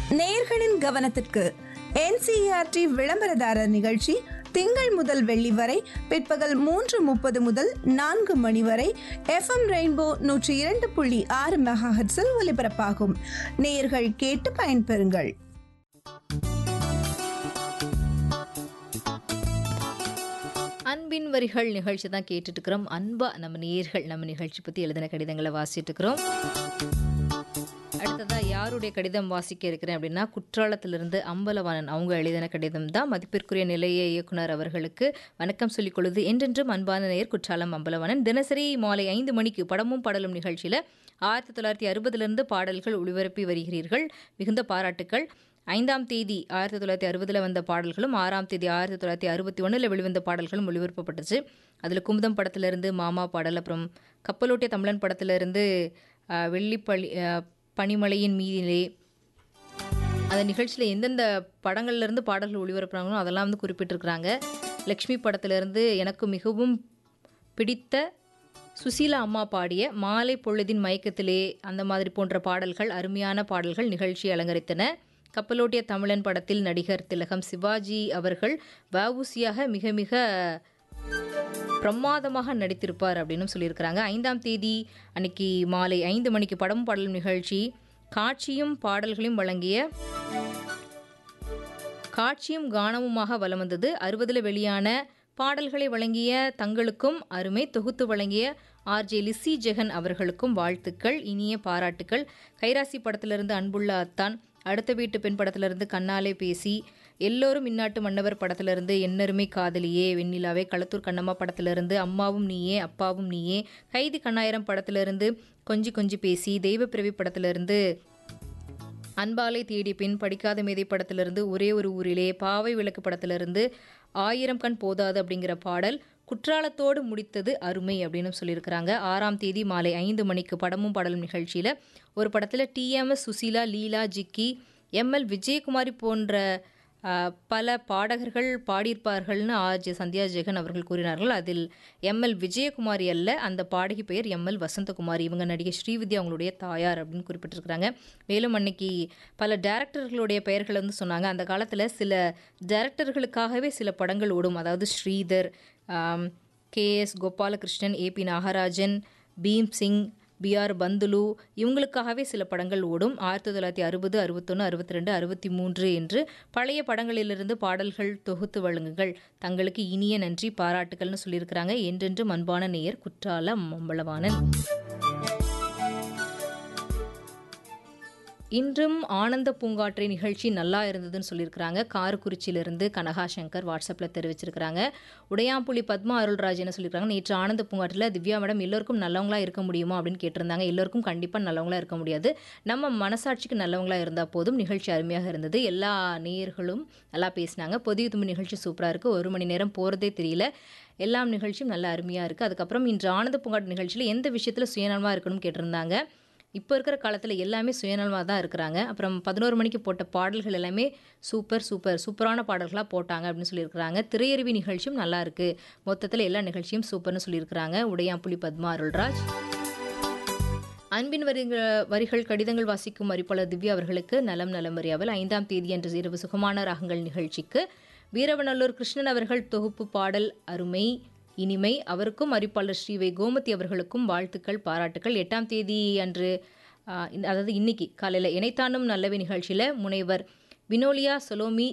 நேயர்களின் கவனத்திற்கு என்சிஆர்டி விளம்பரதாரர் நிகழ்ச்சி திங்கள் முதல் வெள்ளி வரை பிற்பகல் மூன்று முப்பது முதல் நான்கு மணி வரை எஃப்எம் ரெயின்போ நூற்றி இரண்டு புள்ளி ஆறு மெகாஹெட்ஸில் ஒலிபரப்பாகும் நேயர்கள் கேட்டு பயன்பெறுங்கள் அன்பின் வரிகள் நிகழ்ச்சி தான் கேட்டுட்டு இருக்கிறோம் அன்பா நம்ம நேர்கள் நம்ம நிகழ்ச்சி பற்றி எழுதின கடிதங்களை வாசிட்டு இருக்கிறோம் அடுத்ததா யாருடைய கடிதம் வாசிக்க இருக்கிறேன் அப்படின்னா குற்றாலத்திலிருந்து அம்பலவாணன் அவங்க எழுதின கடிதம் தான் மதிப்பிற்குரிய நிலைய இயக்குனர் அவர்களுக்கு வணக்கம் சொல்லிக் கொள்வது என்றென்றும் அன்பான நேயர் குற்றாலம் அம்பலவாணன் தினசரி மாலை ஐந்து மணிக்கு படமும் பாடலும் நிகழ்ச்சியில் ஆயிரத்தி தொள்ளாயிரத்தி அறுபதுலேருந்து பாடல்கள் ஒளிபரப்பி வருகிறீர்கள் மிகுந்த பாராட்டுக்கள் ஐந்தாம் தேதி ஆயிரத்தி தொள்ளாயிரத்தி அறுபதில் வந்த பாடல்களும் ஆறாம் தேதி ஆயிரத்தி தொள்ளாயிரத்தி அறுபத்தி ஒன்றில் வெளிவந்த பாடல்களும் ஒளிபரப்பப்பட்டுச்சு அதில் குமுதம் படத்திலிருந்து மாமா பாடல் அப்புறம் கப்பலோட்டிய தமிழன் படத்திலிருந்து ஆஹ், வெள்ளிப்பள்ளி ஆஹ், பனிமலையின் மீதிலே அந்த நிகழ்ச்சியில் எந்தெந்த படங்கள்லேருந்து பாடல்கள் ஒளிபரப்புறாங்களோ அதெல்லாம் வந்து குறிப்பிட்டிருக்கிறாங்க லக்ஷ்மி படத்திலிருந்து எனக்கு மிகவும் பிடித்த சுசீலா அம்மா பாடிய மாலை பொழுதின் மயக்கத்திலே அந்த மாதிரி போன்ற பாடல்கள் அருமையான பாடல்கள் நிகழ்ச்சி அலங்கரித்தன கப்பலோட்டிய தமிழன் படத்தில் நடிகர் திலகம் சிவாஜி அவர்கள் வவுசியாக மிக மிக பிரமாதமாக நடித்திருப்பார் அப்படின்னு சொல்லியிருக்கிறாங்க ஐந்தாம் தேதி அன்னைக்கு மாலை ஐந்து மணிக்கு படம் பாடலும் நிகழ்ச்சி காட்சியும் பாடல்களையும் வழங்கிய காட்சியும் கானமுமாக வலம் வந்தது அறுபதில் வெளியான பாடல்களை வழங்கிய தங்களுக்கும் அருமை தொகுத்து வழங்கிய ஆர்ஜே லிசி ஜெகன் அவர்களுக்கும் வாழ்த்துக்கள் இனிய பாராட்டுக்கள் கைராசி படத்திலிருந்து அன்புள்ள அத்தான் அடுத்த வீட்டு பெண் படத்திலிருந்து கண்ணாலே பேசி எல்லோரும் இந்நாட்டு மன்னவர் படத்திலிருந்து என்னருமே காதலியே வெண்ணிலாவே களத்தூர் கண்ணம்மா படத்திலிருந்து அம்மாவும் நீயே அப்பாவும் நீயே கைதி கண்ணாயிரம் படத்திலிருந்து கொஞ்சி கொஞ்சி பேசி தெய்வப்பிறவி படத்திலிருந்து அன்பாலை தேடி பின் படிக்காத மேதை படத்திலிருந்து ஒரே ஒரு ஊரிலே பாவை விளக்கு படத்திலிருந்து ஆயிரம் கண் போதாது அப்படிங்கிற பாடல் குற்றாலத்தோடு முடித்தது அருமை அப்படின்னு சொல்லியிருக்கிறாங்க ஆறாம் தேதி மாலை ஐந்து மணிக்கு படமும் பாடலும் நிகழ்ச்சியில் ஒரு படத்தில் டிஎம்எஸ் சுசீலா லீலா ஜிக்கி எம்எல் விஜயகுமாரி போன்ற ஆஹ், பல பாடகர்கள் பாடியிருப்பார்கள்னு ஆர்ஜே சந்தியா ஜெகன் அவர்கள் கூறினார்கள் அதில் எம்எல் விஜயகுமாரி அல்ல அந்த பாடகி பெயர் எம்எல் வசந்தகுமாரி இவங்க நடிகை ஸ்ரீவித்யா அவங்களுடைய தாயார் அப்படின்னு குறிப்பிட்டிருக்கிறாங்க மேலும் அன்னைக்கு பல டேரக்டர்களுடைய பெயர்களை வந்து சொன்னாங்க அந்த காலத்தில் சில டேரக்டர்களுக்காகவே சில படங்கள் ஓடும் அதாவது Sridhar K S Gopalakrishnan AP Nagarajan Bhim Singh BR Panthulu இவங்களுக்காகவே சில படங்கள் ஓடும் ஆயிரத்தி தொள்ளாயிரத்தி அறுபது அறுபத்தொன்று அறுபத்தி ரெண்டு அறுபத்தி மூன்று என்று பழைய படங்களிலிருந்து பாடல்கள் தொகுத்து வழங்குங்கள் தங்களுக்கு இனிய நன்றி பாராட்டுகள்னு சொல்லியிருக்கிறாங்க என்றென்றும் அன்பான நேயர் குற்றால மம்பளவாணன் இன்றும் ஆனந்த பூங்காற்றை நிகழ்ச்சி நல்லா இருந்ததுன்னு சொல்லியிருக்கிறாங்க காரக்குறிச்சியிலிருந்து கனகா சங்கர் வாட்ஸ்அப்பில் தெரிவிச்சிருக்கிறாங்க உடையாம்புலி பத்மா அருள்ராஜ் என்ன சொல்லியிருக்காங்க நேற்று ஆனந்த பூங்காற்றில் திவ்யா மேடம் எல்லோருக்கும் நல்லவங்களா இருக்க முடியுமா அப்படின்னு கேட்டிருந்தாங்க எல்லோருக்கும் கண்டிப்பாக நல்லவங்களா இருக்க முடியாது நம்ம மனசாட்சிக்கு நல்லவங்களா இருந்தால் போதும் நிகழ்ச்சி அருமையாக இருந்தது எல்லா நேயர்களும் நல்லா பேசினாங்க பொதிய தும்பு நிகழ்ச்சி சூப்பராக இருக்குது ஒரு மணி நேரம் போகிறதே தெரியல எல்லாம் நிகழ்ச்சியும் நல்லா அருமையாக இருக்குது அதுக்கப்புறம் இன்று ஆனந்த பூங்காட்டு நிகழ்ச்சியில் எந்த விஷயத்தில் சுயநலமாக இருக்கணும்னு கேட்டிருந்தாங்க இப்போ இருக்கிற காலத்தில் எல்லாமே சுயநலமாக தான் இருக்கிறாங்க அப்புறம் பதினோரு மணிக்கு போட்ட பாடல்கள் எல்லாமே சூப்பர் சூப்பர் சூப்பரான பாடல்களாக போட்டாங்க அப்படின்னு சொல்லியிருக்கிறாங்க திரையருவி நிகழ்ச்சியும் நல்லா இருக்கு மொத்தத்தில் எல்லா நிகழ்ச்சியும் சூப்பர்னு சொல்லியிருக்கிறாங்க உடையாம்புலி பத்மா அருள்ராஜ் அன்பின் வரிகள் வரிகள் கடிதங்கள் வாசிக்கும் அறிப்பாளர் திவ்யா அவர்களுக்கு நலம் நலம் அறியாமல் ஐந்தாம் தேதி அன்று இரவு சுகமான ராகங்கள் நிகழ்ச்சிக்கு வீரவநல்லூர் கிருஷ்ணன் அவர்கள் தொகுப்பு பாடல் அருமை இனிமை அவருக்கும் அறிப்பாளர் ஸ்ரீவை கோமதி அவர்களுக்கும் வாழ்த்துக்கள் பாராட்டுக்கள் எட்டாம் தேதி அன்று ஆஹ், இந்த- அதாவது இன்னைக்கு காலையில் இணைத்தானும் நல்லவை நிகழ்ச்சியில் முனைவர் வினோலியா சொலோமி